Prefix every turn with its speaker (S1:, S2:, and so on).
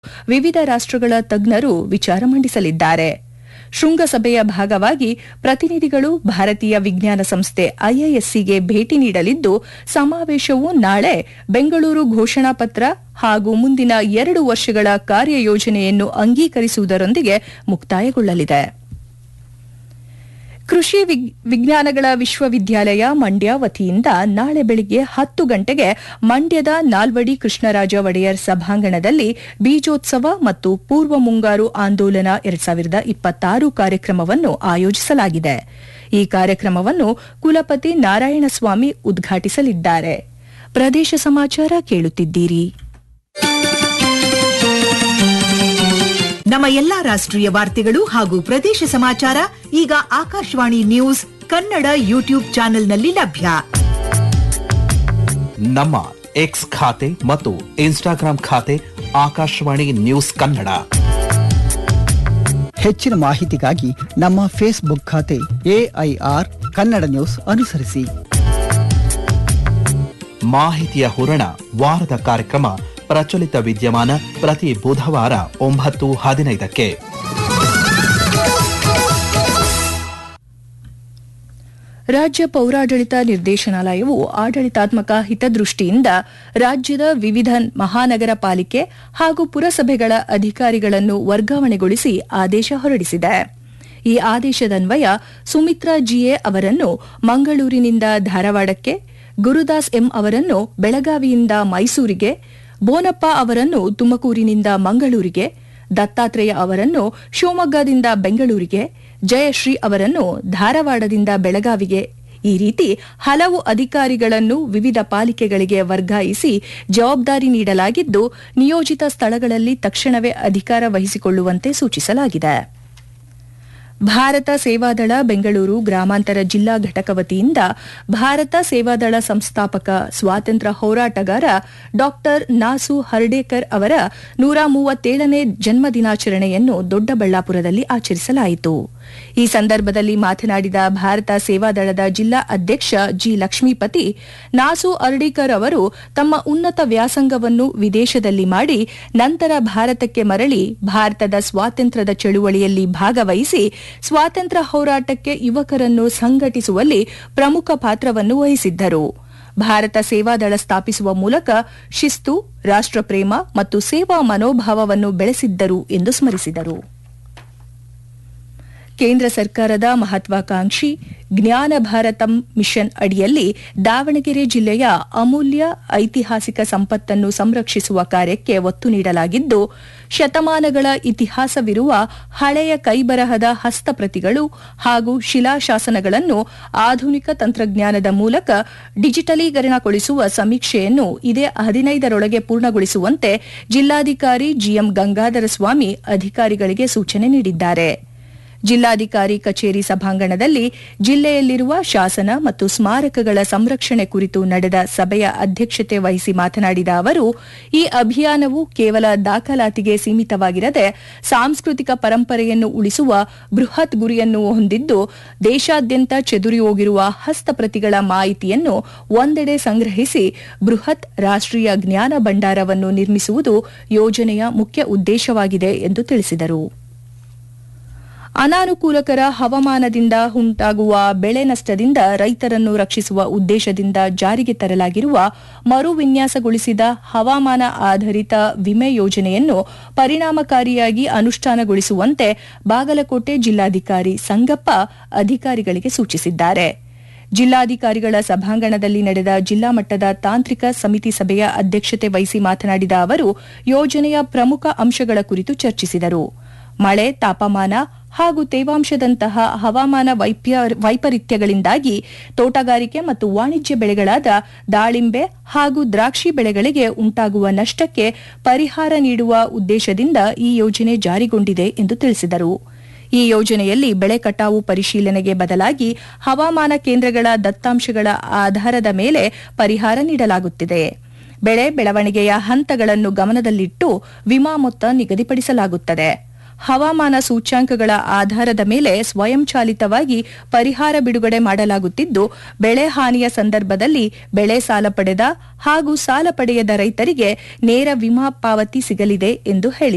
S1: ವಿವಿಧ ರಾಷ್ಟ್ರಗಳ ತಜ್ಞರು ವಿಚಾರ ಮಂಡಿಸಲಿದ್ದಾರೆ ಶೃಂಗಸಭೆಯ ಭಾಗವಾಗಿ ಪ್ರತಿನಿಧಿಗಳು ಭಾರತೀಯ ವಿಜ್ಞಾನ ಸಂಸ್ಥೆ ಐಐಎಸ್ಸಿಗೆ ಭೇಟಿ ನೀಡಲಿದ್ದು ಸಮಾವೇಶವು ನಾಳೆ ಬೆಂಗಳೂರು ಘೋಷಣಾ ಪತ್ರ ಹಾಗೂ ಮುಂದಿನ ಎರಡು ವರ್ಷಗಳ ಕಾರ್ಯಯೋಜನೆಯನ್ನು ಅಂಗೀಕರಿಸುವುದರೊಂದಿಗೆ ಮುಕ್ತಾಯಗೊಳ್ಳಲಿದೆ ಕೃಷಿ ವಿಜ್ಞಾನಗಳ ವಿಶ್ವವಿದ್ಯಾಲಯ ಮಂಡ್ಯ ವತಿಯಿಂದ ನಾಳೆ ಬೆಳಗ್ಗೆ ಹತ್ತು ಗಂಟೆಗೆ ಮಂಡ್ಯದ ನಾಲ್ವಡಿ ಕೃಷ್ಣರಾಜ ಒಡೆಯರ್ ಸಭಾಂಗಣದಲ್ಲಿ ಬೀಜೋತ್ಸವ ಮತ್ತು ಪೂರ್ವ ಮುಂಗಾರು ಆಂದೋಲನ ಎರಡ್ ಸಾವಿರದ ಇಪ್ಪತ್ತಾರು ಕಾರ್ಯಕ್ರಮವನ್ನು ಆಯೋಜಿಸಲಾಗಿದೆ ಈ ಕಾರ್ಯಕ್ರಮವನ್ನು ಕುಲಪತಿ ನಾರಾಯಣಸ್ವಾಮಿ ಉದ್ಘಾಟಿಸಲಿದ್ದಾರೆ ಪ್ರದೇಶ ಸಮಾಚಾರ ಕೇಳುತ್ತಿದ್ದೀರಿ
S2: ನಮ್ಮ ಎಲ್ಲಾ ರಾಷ್ಟ್ರೀಯ ವಾರ್ತೆಗಳು ಹಾಗೂ ಪ್ರದೇಶ ಸಮಾಚಾರ ಈಗ ಆಕಾಶವಾಣಿ ನ್ಯೂಸ್ ಕನ್ನಡ ಯೂಟ್ಯೂಬ್ ಚಾನೆಲ್ನಲ್ಲಿ ಲಭ್ಯ
S3: ನಮ್ಮ ಎಕ್ಸ್ ಖಾತೆ ಮತ್ತು ಇನ್ಸ್ಟಾಗ್ರಾಂ ಖಾತೆ ಆಕಾಶವಾಣಿ ನ್ಯೂಸ್ ಕನ್ನಡ
S4: ಹೆಚ್ಚಿನ ಮಾಹಿತಿಗಾಗಿ ನಮ್ಮ ಫೇಸ್ಬುಕ್ ಖಾತೆ ಎಐಆರ್ ಕನ್ನಡ ನ್ಯೂಸ್ ಅನುಸರಿಸಿ
S3: ಮಾಹಿತಿಯ ಹೂರಣ ವಾರದ ಕಾರ್ಯಕ್ರಮ ಪ್ರಚಲಿತ ವಿದ್ಯಮಾನ ಪ್ರತಿ ಬುಧವಾರ ಒಂಬತ್ತು ಹದಿನೈದಕ್ಕೆ
S1: ರಾಜ್ಯ ಪೌರಾಡಳಿತ ನಿರ್ದೇಶನಾಲಯವು ಆಡಳಿತಾತ್ಮಕ ಹಿತದೃಷ್ಟಿಯಿಂದ ರಾಜ್ಯದ ವಿವಿಧ ಮಹಾನಗರ ಪಾಲಿಕೆ ಹಾಗೂ ಪುರಸಭೆಗಳ ಅಧಿಕಾರಿಗಳನ್ನು ವರ್ಗಾವಣೆಗೊಳಿಸಿ ಆದೇಶ ಹೊರಡಿಸಿದೆ ಈ ಆದೇಶದನ್ವಯ ಸುಮಿತ್ರಾ ಜಿಎ ಅವರನ್ನು ಮಂಗಳೂರಿನಿಂದ ಧಾರವಾಡಕ್ಕೆ ಗುರುದಾಸ್ ಎಂ ಅವರನ್ನು ಬೆಳಗಾವಿಯಿಂದ ಮೈಸೂರಿಗೆ ಬೋನಪ್ಪ ಅವರನ್ನು ತುಮಕೂರಿನಿಂದ ಮಂಗಳೂರಿಗೆ ದತ್ತಾತ್ರೇಯ ಅವರನ್ನು ಶಿವಮೊಗ್ಗದಿಂದ ಬೆಂಗಳೂರಿಗೆ ಜಯಶ್ರೀ ಅವರನ್ನು ಧಾರವಾಡದಿಂದ ಬೆಳಗಾವಿಗೆ ಈ ರೀತಿ ಹಲವು ಅಧಿಕಾರಿಗಳನ್ನು ವಿವಿಧ ಪಾಲಿಕೆಗಳಿಗೆ ವರ್ಗಾಯಿಸಿ ಜವಾಬ್ದಾರಿ ನೀಡಲಾಗಿದ್ದು ನಿಯೋಜಿತ ಸ್ಥಳಗಳಲ್ಲಿ ತಕ್ಷಣವೇ ಅಧಿಕಾರ ವಹಿಸಿಕೊಳ್ಳುವಂತೆ ಸೂಚಿಸಲಾಗಿದೆ ಭಾರತ ಸೇವಾದಳ ಬೆಂಗಳೂರು ಗ್ರಾಮಾಂತರ ಜಿಲ್ಲಾ ಘಟಕ ವತಿಯಿಂದ ಭಾರತ ಸೇವಾದಳ ಸಂಸ್ಥಾಪಕ ಸ್ವಾತಂತ್ರ್ಯ ಹೋರಾಟಗಾರ ಡಾ ನಾಸು ಹರ್ಡೇಕರ್ ಅವರ ನೂರ ಮೂವತ್ತೇಳನೇ ಜನ್ಮದಿನಾಚರಣೆಯನ್ನು ದೊಡ್ಡಬಳ್ಳಾಪುರದಲ್ಲಿ ಆಚರಿಸಲಾಯಿತು ಈ ಸಂದರ್ಭದಲ್ಲಿ ಮಾತನಾಡಿದ ಭಾರತ ಸೇವಾದಳದ ಜಿಲ್ಲಾ ಅಧ್ಯಕ್ಷ ಜಿ ಲಕ್ಷ್ಮೀಪತಿ ನಾಸು ಅರ್ಡೇಕರ್ ಅವರು ತಮ್ಮ ಉನ್ನತ ವ್ಯಾಸಂಗವನ್ನು ವಿದೇಶದಲ್ಲಿ ಮಾಡಿ ನಂತರ ಭಾರತಕ್ಕೆ ಮರಳಿ ಭಾರತದ ಸ್ವಾತಂತ್ರ್ಯದ ಚಳುವಳಿಯಲ್ಲಿ ಭಾಗವಹಿಸಿ ಸ್ವಾತಂತ್ರ್ಯ ಹೋರಾಟಕ್ಕೆ ಯುವಕರನ್ನು ಸಂಘಟಿಸುವಲ್ಲಿ ಪ್ರಮುಖ ಪಾತ್ರವನ್ನು ವಹಿಸಿದ್ದರು ಭಾರತ ಸೇವಾದಳ ಸ್ಥಾಪಿಸುವ ಮೂಲಕ ಶಿಸ್ತು ರಾಷ್ಟ್ರಪ್ರೇಮ ಮತ್ತು ಸೇವಾ ಮನೋಭಾವವನ್ನು ಬೆಳೆಸಿದ್ದರು ಎಂದು ಸ್ಮರಿಸಿದರು ಕೇಂದ್ರ ಸರ್ಕಾರದ ಮಹತ್ವಾಕಾಂಕ್ಷಿ ಜ್ಞಾನ ಭಾರತಂ ಮಿಷನ್ ಅಡಿಯಲ್ಲಿ ದಾವಣಗೆರೆ ಜಿಲ್ಲೆಯ ಅಮೂಲ್ಯ ಐತಿಹಾಸಿಕ ಸಂಪತ್ತನ್ನು ಸಂರಕ್ಷಿಸುವ ಕಾರ್ಯಕ್ಕೆ ಒತ್ತು ನೀಡಲಾಗಿದ್ದು ಶತಮಾನಗಳ ಇತಿಹಾಸವಿರುವ ಹಳೆಯ ಕೈಬರಹದ ಹಸ್ತಪ್ರತಿಗಳು ಹಾಗೂ ಶಿಲಾಶಾಸನಗಳನ್ನು ಆಧುನಿಕ ತಂತ್ರಜ್ಞಾನದ ಮೂಲಕ ಡಿಜಿಟಲೀಕರಣಗೊಳಿಸುವ ಸಮೀಕ್ಷೆಯನ್ನು ಇದೇ ಹದಿನೈದರೊಳಗೆ ಪೂರ್ಣಗೊಳಿಸುವಂತೆ ಜಿಲ್ಲಾಧಿಕಾರಿ ಜಿಎಂ ಗಂಗಾಧರ ಸ್ವಾಮಿ ಅಧಿಕಾರಿಗಳಿಗೆ ಸೂಚನೆ ನೀಡಿದ್ದಾರೆ ಜಿಲ್ಲಾಧಿಕಾರಿ ಕಚೇರಿ ಸಭಾಂಗಣದಲ್ಲಿ ಜಿಲ್ಲೆಯಲ್ಲಿರುವ ಶಾಸನ ಮತ್ತು ಸ್ಮಾರಕಗಳ ಸಂರಕ್ಷಣೆ ಕುರಿತು ನಡೆದ ಸಭೆಯ ಅಧ್ಯಕ್ಷತೆ ವಹಿಸಿ ಮಾತನಾಡಿದ ಅವರು ಈ ಅಭಿಯಾನವು ಕೇವಲ ದಾಖಲಾತಿಗೆ ಸೀಮಿತವಾಗಿರದೆ ಸಾಂಸ್ಕೃತಿಕ ಪರಂಪರೆಯನ್ನು ಉಳಿಸುವ ಬೃಹತ್ ಗುರಿಯನ್ನು ಹೊಂದಿದ್ದು ದೇಶಾದ್ಯಂತ ಚೆದುರಿ ಹೋಗಿರುವ ಹಸ್ತಪ್ರತಿಗಳ ಮಾಹಿತಿಯನ್ನು ಒಂದೆಡೆ ಸಂಗ್ರಹಿಸಿ ಬೃಹತ್ ರಾಷ್ಟೀಯ ಜ್ಞಾನ ಭಂಡಾರವನ್ನು ನಿರ್ಮಿಸುವುದು ಯೋಜನೆಯ ಮುಖ್ಯ ಉದ್ದೇಶವಾಗಿದೆ ಎಂದು ತಿಳಿಸಿದರು ಅನಾನುಕೂಲಕರ ಹವಾಮಾನದಿಂದ ಉಂಟಾಗುವ ಬೆಳೆ ನಷ್ಟದಿಂದ ರೈತರನ್ನು ರಕ್ಷಿಸುವ ಉದ್ದೇಶದಿಂದ ಜಾರಿಗೆ ತರಲಾಗಿರುವ ಮರು ವಿನ್ಯಾಸಗೊಳಿಸಿದ ಹವಾಮಾನ ಆಧಾರಿತ ವಿಮೆ ಯೋಜನೆಯನ್ನು ಪರಿಣಾಮಕಾರಿಯಾಗಿ ಅನುಷ್ಠಾನಗೊಳಿಸುವಂತೆ ಬಾಗಲಕೋಟೆ ಜಿಲ್ಲಾಧಿಕಾರಿ ಸಂಗಪ್ಪ ಅಧಿಕಾರಿಗಳಿಗೆ ಸೂಚಿಸಿದ್ದಾರೆ ಜಿಲ್ಲಾಧಿಕಾರಿಗಳ ಸಭಾಂಗಣದಲ್ಲಿ ನಡೆದ ಜಿಲ್ಲಾ ಮಟ್ಟದ ತಾಂತ್ರಿಕ ಸಮಿತಿ ಸಭೆಯ ಅಧ್ಯಕ್ಷತೆ ವಹಿಸಿ ಮಾತನಾಡಿದ ಅವರು ಯೋಜನೆಯ ಪ್ರಮುಖ ಅಂಶಗಳ ಕುರಿತು ಚರ್ಚಿಸಿದರು ಮಳೆ ತಾಪಮಾನ ಹಾಗೂ ತೇವಾಂಶದಂತಹ ಹವಾಮಾನ ವೈಪರೀತ್ಯಗಳಿಂದಾಗಿ ತೋಟಗಾರಿಕೆ ಮತ್ತು ವಾಣಿಜ್ಯ ಬೆಳೆಗಳಾದ ದಾಳಿಂಬೆ ಹಾಗೂ ದ್ರಾಕ್ಷಿ ಬೆಳೆಗಳಿಗೆ ಉಂಟಾಗುವ ನಷ್ಟಕ್ಕೆ ಪರಿಹಾರ ನೀಡುವ ಉದ್ದೇಶದಿಂದ ಈ ಯೋಜನೆ ಜಾರಿಗೊಂಡಿದೆ ಎಂದು ತಿಳಿಸಿದರು ಈ ಯೋಜನೆಯಲ್ಲಿ ಬೆಳೆ ಕಟಾವು ಪರಿಶೀಲನೆಗೆ ಬದಲಾಗಿ ಹವಾಮಾನ ಕೇಂದ್ರಗಳ ದತ್ತಾಂಶಗಳ ಆಧಾರದ ಮೇಲೆ ಪರಿಹಾರ ನೀಡಲಾಗುತ್ತಿದೆ ಬೆಳೆ ಬೆಳವಣಿಗೆಯ ಹಂತಗಳನ್ನು ಗಮನದಲ್ಲಿಟ್ಟು ವಿಮಾ ಮೊತ್ತ ನಿಗದಿಪಡಿಸಲಾಗುತ್ತದೆ ಹವಾಮಾನ ಸೂಚ್ಯಾಂಕಗಳ ಆಧಾರದ ಮೇಲೆ ಸ್ವಯಂಚಾಲಿತವಾಗಿ ಪರಿಹಾರ ಬಿಡುಗಡೆ ಮಾಡಲಾಗುತ್ತಿದ್ದು ಬೆಳೆ ಹಾನಿಯ ಸಂದರ್ಭದಲ್ಲಿ ಬೆಳೆ ಸಾಲ ಪಡೆದ ಹಾಗೂ ಸಾಲ ಪಡೆಯದ ರೈತರಿಗೆ ನೇರ ವಿಮಾ ಪಾವತಿ ಸಿಗಲಿದೆ ಎಂದು ಹೇಳಿದರು